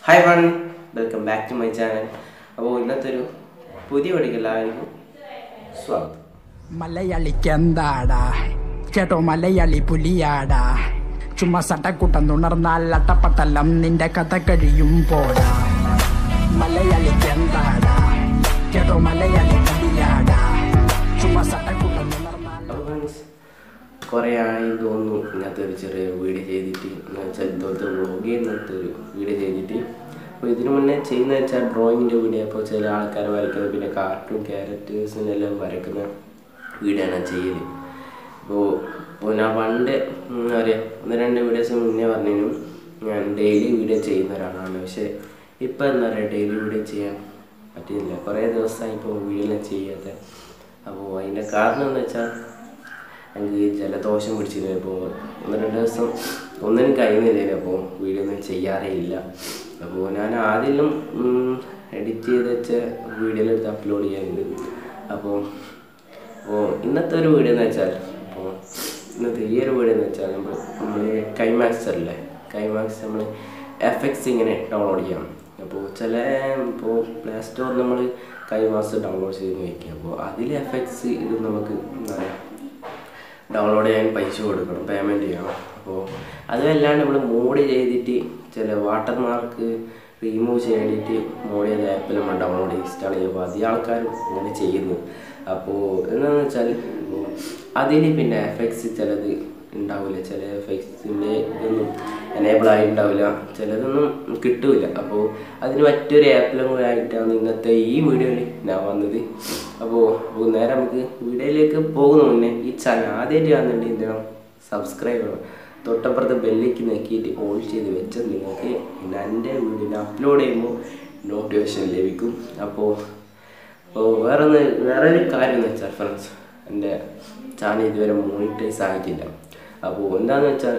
hi one welcome back to my channel അപ്പോൾ ഇന്നത്തെ ഒരു പുതിയ വീഡിയോക്ക് എല്ലാവർക്കും സ്വാഗതം മലയാളിക്ക് എന്താടാ കേട്ടോ മലയാളി പുലിയാടാ ചുമ്മാ സട്ടക്കുട്ടം തുണർന്നാൽ അട്ടപ്പട്ടലം നിന്റെ കഥ കഴിയും പോടാ മലയാളിക്ക് എന്താടാ കേട്ടോ മലയാളി പുലിയാടാ ചുമ്മാ സട്ടക്കുട്ടം തുണർന്നാൽ അപ്പോൾ ഫ്രണ്ട്സ് കുറേ ആയി തോന്നുന്നു ഇങ്ങനത്തെ ഒരു ചെറിയ വീഡിയോ ചെയ്തിട്ട് എന്ന് വെച്ചാൽ ഇതുപോലത്തെ വ്ളോഗ് ചെയ്യുന്നത്തെ ഒരു വീഡിയോ ചെയ്തിട്ട് അപ്പോൾ ഇതിനു മുന്നേ ചെയ്യുന്ന വെച്ചാൽ ഡ്രോയിങ്ങിൻ്റെ വീഡിയോ അപ്പോൾ ചില ആൾക്കാർ വരയ്ക്കുന്നത് പിന്നെ കാർട്ടൂൺ ക്യാരക്ടേഴ്സിനെല്ലാം വരയ്ക്കുന്ന വീഡിയോ ആണ് ചെയ്യൽ അപ്പോൾ അപ്പോൾ ഞാൻ പണ്ട് എന്താ പറയുക ഒന്ന് രണ്ട് വീഡിയോസ് മുന്നേ പറഞ്ഞു ഞാൻ ഡെയിലി വീഡിയോ ചെയ്യുന്ന ഒരാളാണ് പക്ഷേ ഇപ്പം എന്താ പറയുക ഡെയിലി വീഡിയോ ചെയ്യാൻ പറ്റുന്നില്ല കുറേ ദിവസമായി ഇപ്പോൾ വീഡിയോ എല്ലാം ചെയ്യാത്ത അപ്പോൾ അതിൻ്റെ കാരണം എന്ന് വെച്ചാൽ എനിക്ക് ജലദോഷം പിടിച്ചിരുന്നു അപ്പോൾ ഒന്ന് രണ്ട് ദിവസം ഒന്നിനും കഴിയുന്നില്ല അപ്പോൾ വീഡിയോ ഒന്നും ചെയ്യാറേ ഇല്ല അപ്പോൾ ഞാൻ ആദ്യം എഡിറ്റ് ചെയ്ത് വെച്ച വീഡിയോയിലെടുത്ത് അപ്ലോഡ് ചെയ്യാറുണ്ട് അപ്പോൾ അപ്പോൾ ഇന്നത്തെ ഒരു വീഡിയോ എന്ന് വെച്ചാൽ അപ്പോൾ ഇന്നത്തെ ഈ ഒരു വീഡിയോ എന്ന് വെച്ചാൽ നമ്മൾ നമ്മൾ കൈമാക്സ് അല്ലേ കൈമാക്സ് നമ്മൾ എഫ് എക്സ് ഇങ്ങനെ ഡൗൺലോഡ് ചെയ്യാം അപ്പോൾ ചില ഇപ്പോൾ പ്ലേ സ്റ്റോർ നമ്മൾ കൈമാക്സ് ഡൗൺലോഡ് ചെയ്ത് വയ്ക്കുക അപ്പോൾ അതിൽ എഫ് എക്സ് ഇത് നമുക്ക് എന്താ പറയുക ഡൗൺലോഡ് ചെയ്യാൻ പൈസ കൊടുക്കണം പേയ്മെൻറ്റ് ചെയ്യണം അപ്പോൾ അതുമല്ലാണ്ട് നമ്മൾ മോഡ് ചെയ്തിട്ട് ചില വാട്ടർ മാർക്ക് റിമൂവ് ചെയ്തിട്ട് മോഡ് ചെയ്ത ആപ്പിൽ നമ്മൾ ഡൗൺലോഡ് ഇൻസ്റ്റാൾ ചെയ്യുമ്പോൾ അധികം ആൾക്കാരും ഇങ്ങനെ ചെയ്യുന്നു അപ്പോൾ എന്താണെന്ന് വെച്ചാൽ അതിൽ പിന്നെ എഫക്ട്സ് ചിലത് ഉണ്ടാവില്ല ചില എഫക്ട്സിൻ്റെ ഇതൊന്നും എനേബിൾ ആയിട്ടുണ്ടാവില്ല ചിലതൊന്നും കിട്ടില്ല അപ്പോൾ അതിന് മറ്റൊരു ആപ്പിലും കൂടെ ആയിട്ടാണ് ഇന്നത്തെ ഈ വീഡിയോയിൽ ഞാൻ വന്നത് അപ്പോൾ അപ്പോൾ നേരെ നമുക്ക് വീഡിയോയിലേക്ക് പോകുന്ന മുന്നേ ഈ ചാനൽ ആദ്യമായിട്ട് കാണുന്നുണ്ട് എന്താണ് സബ്സ്ക്രൈബ് ചെയ്യണം തൊട്ടപ്പുറത്ത് ബെല്ലേക്ക് നോക്കിയിട്ട് ഓൺ ചെയ്ത് വെച്ചാൽ നിങ്ങൾക്ക് പിന്നെ എൻ്റെ വീഡിയോ അപ്ലോഡ് ചെയ്യുമ്പോൾ നോട്ടിഫിക്കേഷൻ ലഭിക്കും അപ്പോൾ അപ്പോൾ വേറെ ഒന്ന് വേറെ ഒരു കാര്യം എന്ന് വെച്ചാൽ ഫ്രണ്ട്സ് എൻ്റെ ചാനൽ ഇതുവരെ മോണിറ്റൈസ് ആയിട്ടില്ല അപ്പോൾ എന്താണെന്ന് വെച്ചാൽ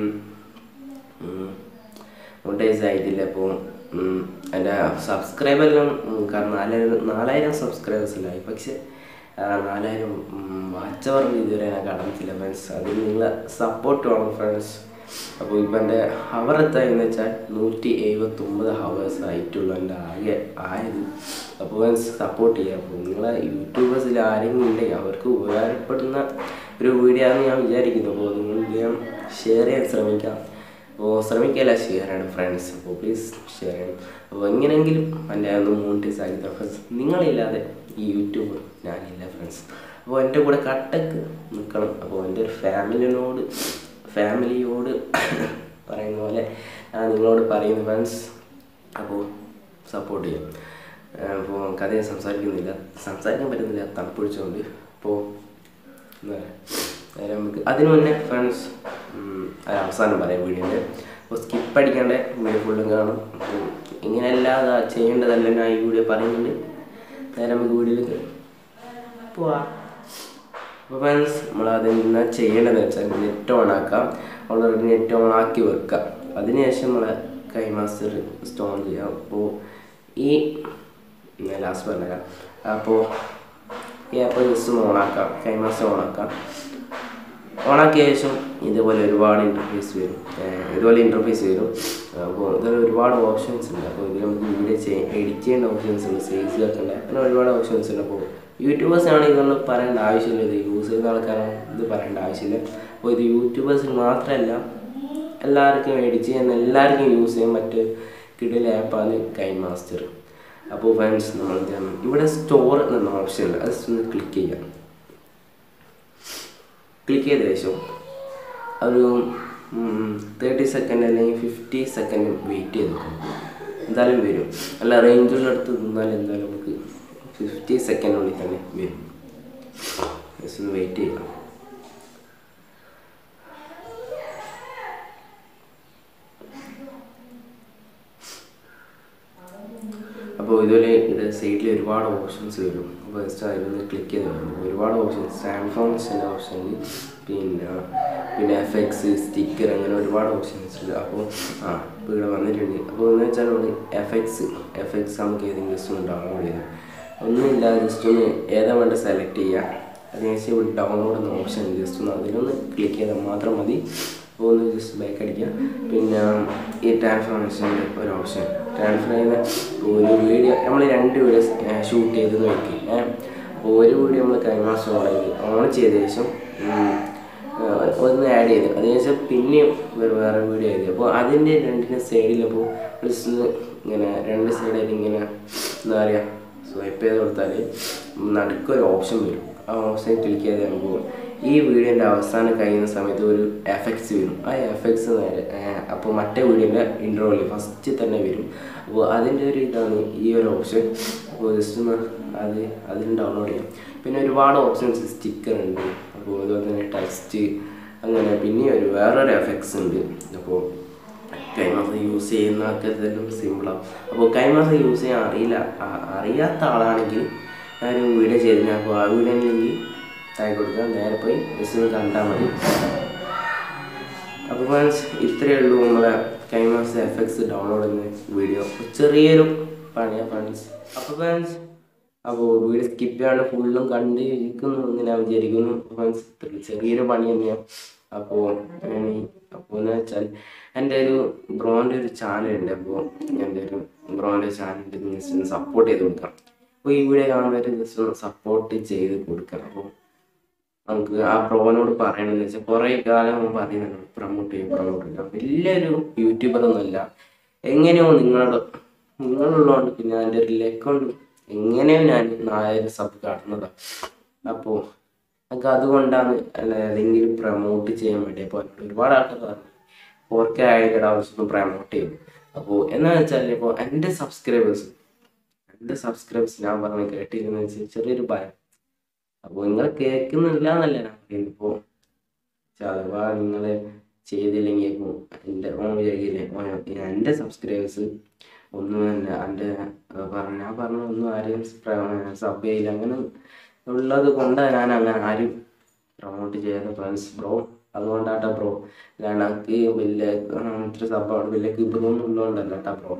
മോണിറ്റൈസ് ആയിട്ടില്ല അപ്പോൾ എൻ്റെ സബ്സ്ക്രൈബെല്ലാം കാരണം നാലായിരം നാലായിരം സബ്സ്ക്രൈബേഴ്സിലായി പക്ഷേ ആ, നാലായിരം വാച്ച് അവർ ഇതുവരെ ഞാൻ കടന്നിട്ടില്ല ഫ്രണ്ട്സ് അതിന് നിങ്ങളെ സപ്പോർട്ട് വേണം ഫ്രണ്ട്സ് അപ്പോൾ ഇപ്പം എൻ്റെ ഹവർ എത്തായെന്ന് വെച്ചാൽ നൂറ്റി എഴുപത്തൊമ്പത് ഹവേഴ്സ് ആയിട്ടുള്ളൂ എൻ്റെ ആകെ ആയത് അപ്പോൾ ഫ്രണ്ട്സ് സപ്പോർട്ട് ചെയ്യുക അപ്പോൾ നിങ്ങളെ യൂട്യൂബേഴ്സിൽ ആരെങ്കിലും ഉണ്ടെങ്കിൽ അവർക്ക് ഉപകാരപ്പെടുന്ന ഒരു വീഡിയോ ആണെന്ന് ഞാൻ വിചാരിക്കുന്നു അപ്പോൾ നിങ്ങൾ വേഗം ഷെയർ ചെയ്യാൻ ശ്രമിക്കാം അപ്പോൾ ശ്രമിക്കല്ല ഷെയർ ചെയ്യണം ഫ്രണ്ട്സ് അപ്പോൾ പ്ലീസ് ഷെയർ ചെയ്യണം അപ്പോൾ എങ്ങനെയെങ്കിലും എൻ്റെ ഒന്ന് മോണിറ്റൈസ് ആക്കി തരാം ഫ്രണ്ട്സ് നിങ്ങളില്ലാതെ ഈ യൂട്യൂബ് ഞാനില്ല ഫ്രണ്ട്സ് അപ്പോൾ എൻ്റെ കൂടെ കട്ടക്ക് നിൽക്കണം അപ്പോൾ എൻ്റെ ഒരു ഫാമിലിനോട് ഫാമിലിയോട് പറയുന്ന പോലെ ഞാൻ നിങ്ങളോട് പറയുന്നു ഫ്രണ്ട്സ് അപ്പോൾ സപ്പോർട്ട് ചെയ്യാം അപ്പോൾ കഥയെ സംസാരിക്കുന്നില്ല സംസാരിക്കാൻ പറ്റുന്നില്ല തണുപ്പൊഴിച്ചുകൊണ്ട് അപ്പോൾ എന്താ പറയുക നേരെ നമുക്ക് അതിന് മുന്നേ ഫ്രണ്ട്സ് അവസാനം പറയാം വീഡിയോൻ്റെ അപ്പോൾ സ്കിപ്പ് അടിക്കാണ്ട് വീഡിയോ ഫുള്ളും കാണും അപ്പോൾ ഇങ്ങനെയല്ലാതെ ചെയ്യേണ്ടതല്ല ഞാൻ ഈ വീഡിയോ പറയുന്നുണ്ട് നേരെ നമുക്ക് വീഡിയോയിലേക്ക് പോവാം അപ്പോൾ ഫ്രണ്ട്സ് നമ്മൾ അതെന്നാ ചെയ്യേണ്ടതെന്ന് വെച്ചാൽ നെറ്റ് ഓൺ ആക്കാം ഓൾറെഡി നെറ്റ് ഓൺ ആക്കി വെക്കാം അതിനുശേഷം നമ്മളെ കൈമാസ്റ്റർ സ്റ്റോൺ ചെയ്യാം അപ്പോൾ ഈ ഞാൻ ലാസ്റ്റ് പറഞ്ഞുതരാം അപ്പോൾ ഈ ആപ്പ് ജസ്റ്റ് ഓണാക്കാം കൈമാസ്റ്റർ ഓണാക്കാം ഓണാക്കിയ ശേഷം ഇതുപോലെ ഒരുപാട് ഇൻ്റർഫേസ് വരും ഏഹ് ഇതുപോലെ ഇൻ്റർഫേസ് വരും അപ്പോൾ ഇതിൽ ഒരുപാട് ഓപ്ഷൻസ് ഉണ്ട് അപ്പോൾ ഇതിൽ നമുക്ക് വീഡിയോ ചെയ്യ എഡിറ്റ് ചെയ്യേണ്ട ഓപ്ഷൻസ് ഉണ്ട് സേസ് വെക്കേണ്ട അങ്ങനെ ഒരുപാട് ഓപ്ഷൻസ് ഉണ്ട് അപ്പോൾ യൂട്യൂബേഴ്സ് ആണ് ഇതൊന്നും പറയേണ്ട ആവശ്യമില്ല ഇത് യൂസ് ചെയ്യുന്ന ആൾക്കാരാണ് ഇത് പറയേണ്ട ആവശ്യമില്ല അപ്പോൾ ഇത് യൂട്യൂബേഴ്സിന് മാത്രമല്ല എല്ലാവർക്കും എഡിറ്റ് ചെയ്യുന്ന എല്ലാവർക്കും യൂസ് ചെയ്യാൻ പറ്റിയ കിടിൽ ആപ്പാണ് കൈൻ മാസ്റ്റർ അപ്പോൾ ഫ്രണ്ട്സ് നമ്മൾ എന്ത് ചെയ്യണം ഇവിടെ സ്റ്റോർ എന്ന ഓപ്ഷൻ ഉണ്ട് അത് ഒന്ന് ക്ലിക്ക് ചെയ്യാം ക്ലിക്ക് ചെയ്ത ശേഷം ഒരു തേർട്ടി സെക്കൻഡ് അല്ലെങ്കിൽ ഫിഫ്റ്റി സെക്കൻഡ് വെയിറ്റ് ചെയ്ത് നോക്കണം എന്തായാലും വരും അല്ല റേഞ്ചുള്ള അടുത്ത് നിന്നാൽ എന്തായാലും നമുക്ക് ഫിഫ്റ്റി സെക്കൻഡിനുള്ളിൽ തന്നെ വരും ജസ്റ്റ് ഒന്ന് വെയിറ്റ് ചെയ്യാം അപ്പോൾ ഇതുപോലെ ഇത് സൈഡിൽ ഒരുപാട് ഓപ്ഷൻസ് വരും അപ്പോൾ ജസ്റ്റ് അതിലൊന്ന് ക്ലിക്ക് ചെയ്ത് വരും ഒരുപാട് ഓപ്ഷൻസ് സാംസങ്സിൻ്റെ ഓപ്ഷൻ പിന്നെ പിന്നെ എഫ് എക്സ് സ്റ്റിക്കർ അങ്ങനെ ഒരുപാട് ഓപ്ഷൻസ് ഉണ്ട് അപ്പോൾ ആ ഇപ്പോൾ ഇവിടെ വന്നിട്ടുണ്ട് അപ്പോൾ എന്ന് വെച്ചാൽ നമ്മൾ എഫ് എക്സ് എഫ് എക്സ് നമുക്ക് ഏതെങ്കിലും ജസ്റ്റ് ഒന്ന് ഡൗൺലോഡ് ചെയ്ത് ഒന്നുമില്ല ജസ്റ്റ് ഒന്ന് ഏതാ വേണ്ട സെലക്ട് ചെയ്യുക അതിനുശേഷം ഇവിടെ ഡൗൺലോഡ് എന്ന ഓപ്ഷൻ ജസ്റ്റ് ഒന്ന് അതിലൊന്ന് ക്ലിക്ക് ചെയ്താൽ മാത്രം മതി അപ്പോൾ ഒന്ന് ജസ്റ്റ് ബാക്ക് അടിക്കുക പിന്നെ ഈ ട്രാൻസ്ഫോർമേഷൻ്റെ ഒരു ഓപ്ഷൻ ട്രാൻസ്ഫർ ചെയ്യുന്ന ഒരു വീഡിയോ നമ്മൾ രണ്ട് വീഡിയോ ഷൂട്ട് ചെയ്ത് നോക്കി ഏഹ് അപ്പോൾ ഒരു വീഡിയോ നമ്മൾ കൈമാസം ഓൺ ചെയ്ത് ഓൺ ചെയ്ത ശേഷം ഉം, ഏഹ് ഒന്ന് ആഡ് ചെയ്ത് അതിനുശേഷം പിന്നെയും വേറെ വേറെ വീഡിയോ ചെയ്ത് അപ്പോൾ അതിൻ്റെ രണ്ടിൻ്റെ സൈഡിൽ അപ്പോൾ ജസ്റ്റ് ഇങ്ങനെ രണ്ട് സൈഡായിട്ട് ഇങ്ങനെ എന്താ പറയുക സ്വൈപ്പ് ചെയ്ത് കൊടുത്താൽ നടുക്കൊരു ഓപ്ഷൻ വരും ആ ഓപ്ഷൻ ക്ലിക്ക് ചെയ്ത് നമുക്ക് ഈ വീഡിയോൻ്റെ അവസാനം കഴിയുന്ന സമയത്ത് ഒരു എഫക്ട്സ് വരും ആ എഫക്ട്സ് നേരെ അപ്പോൾ മറ്റേ വീഡിയോൻ്റെ ഇൻട്രോയിൽ ഫസ്റ്റ് തന്നെ വരും അപ്പോൾ അതിൻ്റെ ഒരു ഇതാണ് ഈ ഒരു ഓപ്ഷൻ അപ്പോൾ ജസ്റ്റ് ഒന്ന് അത് അതിന് ഡൗൺലോഡ് ചെയ്യാം പിന്നെ ഒരുപാട് ഓപ്ഷൻസ് സ്റ്റിക്കർ ഉണ്ട് അപ്പോൾ അതുപോലെ തന്നെ ടെക്സ്റ്റ് അങ്ങനെ പിന്നെ ഒരു വേറൊരു എഫക്ട്സ് ഉണ്ട് അപ്പോൾ കൈമാസം യൂസ് ചെയ്യുന്നതൊക്കെ ഇതെല്ലാം സിമ്പിളാവും അപ്പോൾ കൈമാസം യൂസ് ചെയ്യാൻ അറിയില്ല ആ- അറിയാത്ത ആളാണെങ്കിൽ ഞാനൊരു വീഡിയോ ചെയ്തിരുന്നു അപ്പോൾ ആ വീഡിയോ ലിങ്ക് താഴെ കൊടുക്കാം നേരെ പോയി ജസ്റ്റ് ഒന്ന് കണ്ടാൽ മതി അപ്പോൾ ഫ്രണ്ട്സ് ഇത്രയേ ഉള്ളൂ നമ്മളെ കൈമാസ എഫക്ട്സ് ഡൗൺലോഡ് ചെയ്യുന്ന വീഡിയോ ചെറിയൊരു പണിയാണ് ഫ്രണ്ട്സ് അപ്പോൾ ഫ്രണ്ട്സ് അപ്പോൾ വീഡിയോ സ്കിപ്പ് ചെയ്യാണ്ട് ഫുള്ളും കണ്ട് ഇരിക്കുന്നു എന്ന് ഞാൻ വിചാരിക്കുന്നു ഫ്രണ്ട്സ് ചെറിയൊരു പണി തന്നെയാണ് അപ്പോൾ അപ്പോൾ എന്ന് വെച്ചാൽ എൻ്റെ ഒരു ബ്രോൻ്റെ ഒരു ചാനലുണ്ട് അപ്പോൾ എൻ്റെ ഒരു ബ്രോൻ്റെ ചാനലിൽ ജസ്റ്റ് ഒന്ന് സപ്പോർട്ട് ചെയ്ത് കൊടുക്കാം അപ്പോൾ ഈ വീഡിയോ കാണുന്നവർ ജസ്റ്റ് ഒന്ന് സപ്പോർട്ട് ചെയ്ത് കൊടുക്കണം അപ്പോൾ നമുക്ക് ആ പ്രോനോട് പറയണമെന്ന് വെച്ചാൽ കുറേ കാലം അവൻ പറയുന്നുണ്ട് പ്രൊമോട്ട് ചെയ്യും പ്രൊമോട്ട് ചെയ്യും വലിയൊരു യൂട്യൂബർ ഒന്നുമല്ല എങ്ങനെയോ നിങ്ങളുടെ നിങ്ങളുള്ളതുകൊണ്ട് പിന്നെ എൻ്റെ ഒരു ലെക്കൊണ്ട് എങ്ങനെയോ ഞാൻ നാലായിരം സബ് കടന്നതാണ് അപ്പോൾ നമുക്ക് അതുകൊണ്ടാണ് അല്ല ഏതെങ്കിലും പ്രൊമോട്ട് ചെയ്യാൻ വേണ്ടി അപ്പോൾ ഒരുപാട് ആൾക്കാർ പറഞ്ഞു ഫോർക്ക് ആയിട്ട് ആവശ്യം പ്രൊമോട്ട് ചെയ്യും അപ്പോൾ എന്താണെന്ന് വെച്ചാൽ ഇപ്പോൾ എൻ്റെ സബ്സ്ക്രൈബേഴ്സ് എൻ്റെ സബ്സ്ക്രൈബേഴ്സ് ഞാൻ പറഞ്ഞ കേട്ടിരുന്ന വെച്ചാൽ ചെറിയൊരു ഭയം അപ്പോൾ നിങ്ങൾ കേൾക്കുന്നില്ല എന്നല്ല ഞാൻ പറയുന്നത് ഇപ്പോൾ അഥവാ നിങ്ങൾ ചെയ്തില്ലെങ്കിൽ ഇപ്പോൾ എൻ്റെ ഓൺ വിചാരിക്കില്ലേ ഓൻ എൻ്റെ സബ്സ്ക്രൈബേഴ്സ് ഒന്നും തന്നെ എൻ്റെ പറഞ്ഞ ഞാൻ പറഞ്ഞ ഒന്നും ആരെയും സബ് ചെയ്യില്ല അങ്ങനെ ഉള്ളത് കൊണ്ടാണ് ഞാൻ അങ്ങനെ ആരും പ്രൊമോട്ട് ചെയ്യാത്ത ഫ്രണ്ട്സ് ബ്രോ അതുകൊണ്ടാട്ടാ ബ്രോ അല്ലാണ്ട് എനിക്ക് വലിയ ഉം, ഇത്ര സബ്ബാണ് വലിയ കിബറൊന്നും ഉള്ളതുകൊണ്ടല്ല കേട്ടാ ബ്രോ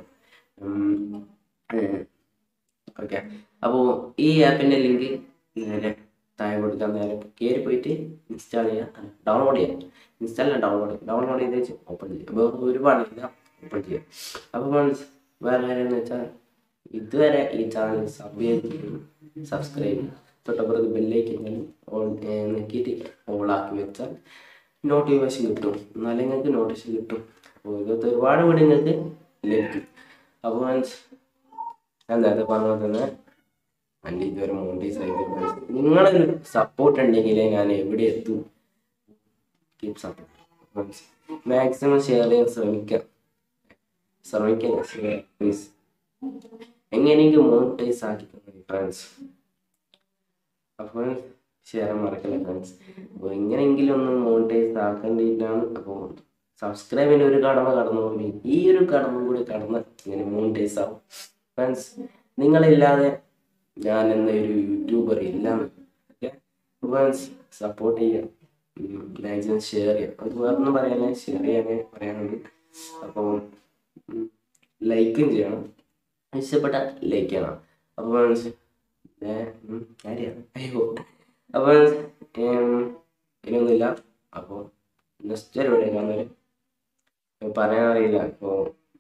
ഓക്കെ അപ്പോൾ ഈ ആപ്പിൻ്റെ ലിങ്ക് നേരെ താഴെ കൊടുക്കാൻ നേരെ കയറി പോയിട്ട് ഇൻസ്റ്റാൾ ചെയ്യുക ഡൗൺലോഡ് ചെയ്യുക ഇൻസ്റ്റാൾ ഡൗൺലോഡ് ഡൗൺലോഡ് ചെയ്ത് വെച്ച് ഓപ്പൺ ചെയ്യുക അപ്പോൾ ഒരുപാടില്ല ഓപ്പൺ ചെയ്യുക അപ്പോൾ ഫ്രണ്ട്സ് വേറെ കാര്യം എന്ന് വെച്ചാൽ ഇതുവരെ ഈ ചാനൽ സബ് ചെയ്ത് സബ്സ്ക്രൈബ് തൊട്ടപ്പുറത്ത് ബെല്ലേക്ക് ഓൺ നോക്കിയിട്ട് ഓളാക്കി വെച്ചാൽ നോട്ടിഫിക്കേഷൻ കിട്ടും എന്നാലേ നിങ്ങൾക്ക് നോട്ടിഫിക്കേഷൻ കിട്ടും അപ്പോൾ ഇതൊക്കെ ഒരുപാട് വീട് നിങ്ങൾക്ക് ലഭിക്കും അപ്പോൾ ഫ്രണ്ട്സ് ഞാൻ നേരത്തെ പറഞ്ഞ പോലെ തന്നെ എൻ്റെ ഇതുവരെ മോണ്ടീസ് ആയിട്ട് നിങ്ങളൊരു സപ്പോർട്ട് ഉണ്ടെങ്കിലേ ഞാൻ എവിടെ എത്തും കീപ് സപ്പോർട്ട് മാക്സിമം ഷെയർ ചെയ്യാൻ ശ്രമിക്കാം ശ്രമിക്കാം പ്ലീസ് എങ്ങനെയെങ്കിലും മോണിറ്റൈസ് ആക്കി ഫ്രണ്ട്സ് അപ്പോൾ ഷെയർ മറക്കല്ല ഫ്രണ്ട്സ് അപ്പോൾ എങ്ങനെയെങ്കിലും ഒന്ന് മോണിറ്റൈസ് ആക്കേണ്ടിയിട്ടാണ് അപ്പോൾ സബ്സ്ക്രൈബിൻ്റെ ഒരു കടമ കടന്നു പോയി ഈ ഒരു കടമ കൂടി കടന്ന് ഇങ്ങനെ മോണിറ്റൈസ് ആവും ഫ്രണ്ട്സ് നിങ്ങളില്ലാതെ ഞാൻ എന്ന ഒരു യൂട്യൂബർ ഇല്ല ഓക്കെ ഫ്രണ്ട്സ് സപ്പോർട്ട് ചെയ്യാം മാക്സിമം ഷെയർ ചെയ്യാം അത് വേറൊന്നും പറയാനേ ഷെയർ ചെയ്യാനേ പറയാനുണ്ട് അപ്പോൾ ലൈക്കും ചെയ്യണം ഇഷ്ടപ്പെട്ട ലൈക്ക് ചെയ്യണം അപ്പോൾ ഫ്രണ്ട്സ് കാര്യമാണ് അയ്യോ അപ്പോൾ ഇനിയൊന്നുമില്ല അപ്പോൾ നെക്സ്റ്റ് ഒരു വീഡിയോ കാണുന്നവർ പറയാനറിയില്ല അപ്പോൾ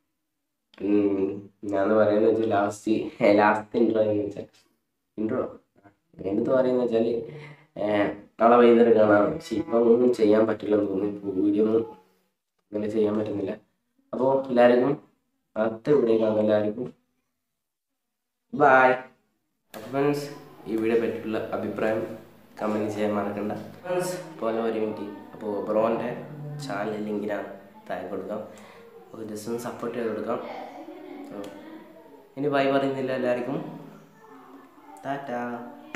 ഞാൻ പറയുന്നത് വെച്ചാൽ ലാസ്റ്റ് ലാസ്റ്റ് ഇൻട്രോ എന്ന് വെച്ചാൽ ഇൻട്രോ എന്ത് പറയുന്നത് വെച്ചാൽ നാളെ വൈകുന്നേരം കാണാം പക്ഷെ ഇപ്പം ഒന്നും ചെയ്യാൻ പറ്റില്ലെന്ന് തോന്നുന്നു ഇപ്പോൾ വീഡിയോ ഒന്നും അങ്ങനെ ചെയ്യാൻ പറ്റുന്നില്ല അപ്പോൾ എല്ലാവർക്കും അടുത്ത വീഡിയോ കാണാം എല്ലാവർക്കും ബായ് ഫ്രണ്ട്സ് ഈ വീഡിയോ പറ്റിയുള്ള അഭിപ്രായം കമൻറ്റ് ചെയ്യാൻ മറക്കണ്ട ഫ്രണ്ട്സ് പോലെ ഒരു മിനിറ്റ് അപ്പോൾ ബ്രോൻ്റെ ചാനൽ ലിങ്ക് ഞാൻ താഴെ കൊടുക്കാം അപ്പോൾ ജസ്റ്റ് ഒന്ന് സപ്പോർട്ട് ചെയ്ത് കൊടുക്കാം അപ്പോൾ ഇനി ബൈ പറയുന്നില്ല എല്ലാവർക്കും ടാറ്റാ